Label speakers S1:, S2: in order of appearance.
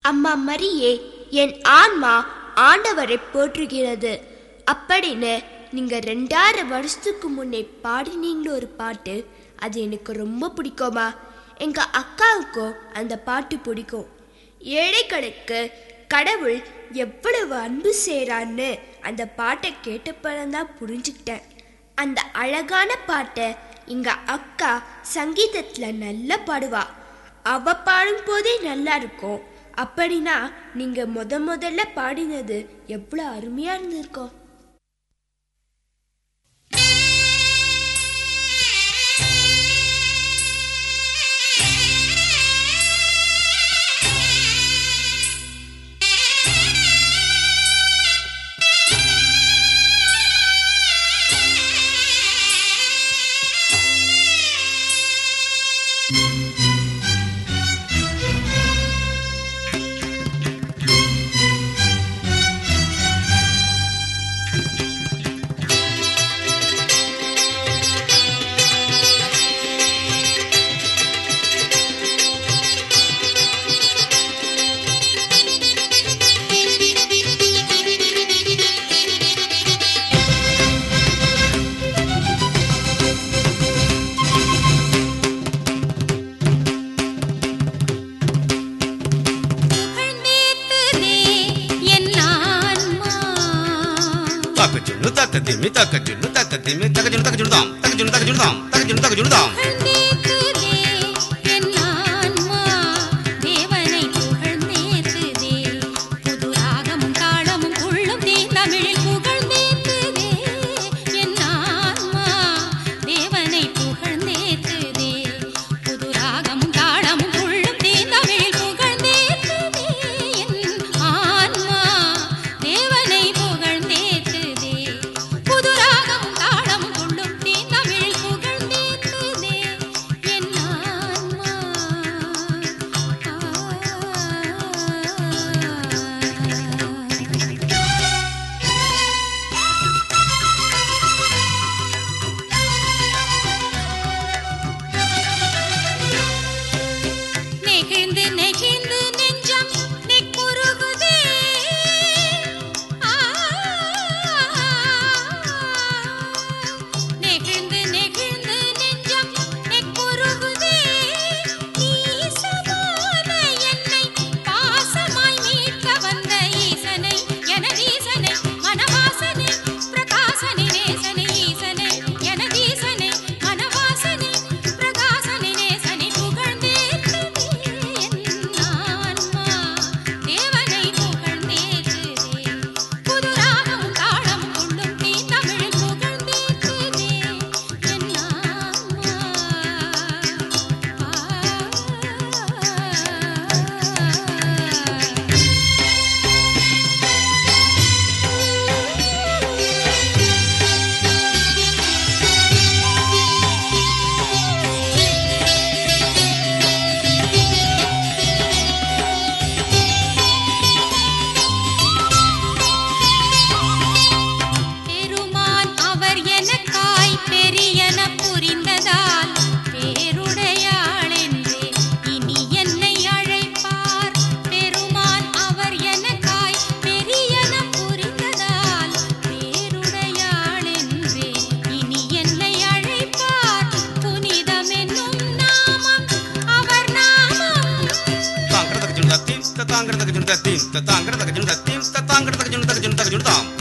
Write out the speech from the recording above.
S1: அம்மா மரியே என் ஆன்மா ஆண்டவரை போற்றுகிறது அப்படின்னு நீங்க ரெண்டாயிரம் வருஷத்துக்கு முன்னே பாடினீங்களோ ஒரு பாட்டு அது எனக்கு ரொம்ப பிடிக்குமா எங்க அக்காவுக்கும் அந்த பாட்டு பிடிக்கும் ஏழைகளுக்கு கடவுள் எவ்வளவு அன்பு செய்றான்னு அந்த பாட்டை கேட்டப்பதான் புரிஞ்சுக்கிட்டேன் அந்த அழகான பாட்டை எங்க அக்கா சங்கீதத்துல நல்லா பாடுவா அவ பாடும் போதே நல்லா இருக்கும் அப்படின்னா நீங்க முத முதல்ல பாடினது எவ்வளவு அருமையா இருந்திருக்கும்
S2: புகழ்ந்தேத்துதே என் ஆன்மா.
S3: తాకజును తాకతిమి తాకజును తాకతిమి తగజును తగజునుదాం తగజును తగజునుదాం తగజును తగజునుదాం
S2: புகழ்ந்தேத்துதே என் ஆன்மா. தேவனை புகழ்ந்தேத்துதே. புது ராகமும் தாளமும் துள்ளும் தீந்தமிழில் புகழ்ந்தேத்துதே என் ஆன்மா. தேவனை புகழ்ந்தேத்துதே. புது ராகமும் தாளமும் துள்ளும் தீந்தமிழில் புகழ்ந்தேத்துதே என் ஆன்மா. தேவனை புகழ்ந்தேத்துதே. புது ராகமும் தாளமும் துள்ளும் தீந்தமிழில் புகழ்ந்தேத்துதே என் ஆன்மா. ஆ. நெகிழ்ந்து நெகிழ்ந்து நெஞ்சம் நெக்குருகுதே ஆ. நெகிழ்ந்து நெகிழ்ந்து நெஞ்சம் நெக்குருகுதே ஈசமான என்னை பாசமாய் மீட்க வந்த ஈசனை எனதீசனை மனவாசனை பிரகாசனை நேசனை ஈசனை எனதீசனை மனவாசனை பிரகாசனை நேசனை புகழ்ந்தேத்துதே என் ஆன்மா தேவனை புகழ்ந்தேத்துதே புது ராகமும் தாளமும் கொள்ளும் தீ தமிழில் புகழ்ந்தேத்துதே என் ஆன்மா ஆ. பெருமான் அவர் எனக்காய் பெரியன புரிந்ததால் பேருடையாள் என்றே இனி என்னை அழைப்பார் பெருமான் அவர் எனக்காய் பெரியன புரிந்ததால் பேருடையாள் என்றே இனி என்னை அழைப்பார் புனிதம் என்னும் நாமம் அவர் நாமம்
S3: తాంగడ తగజును తత్తిం తాంగడ తగజును తత్తిం తాంగడ తగజును తత్తిం తాంగడ తగజును తగజును తగజునుదాం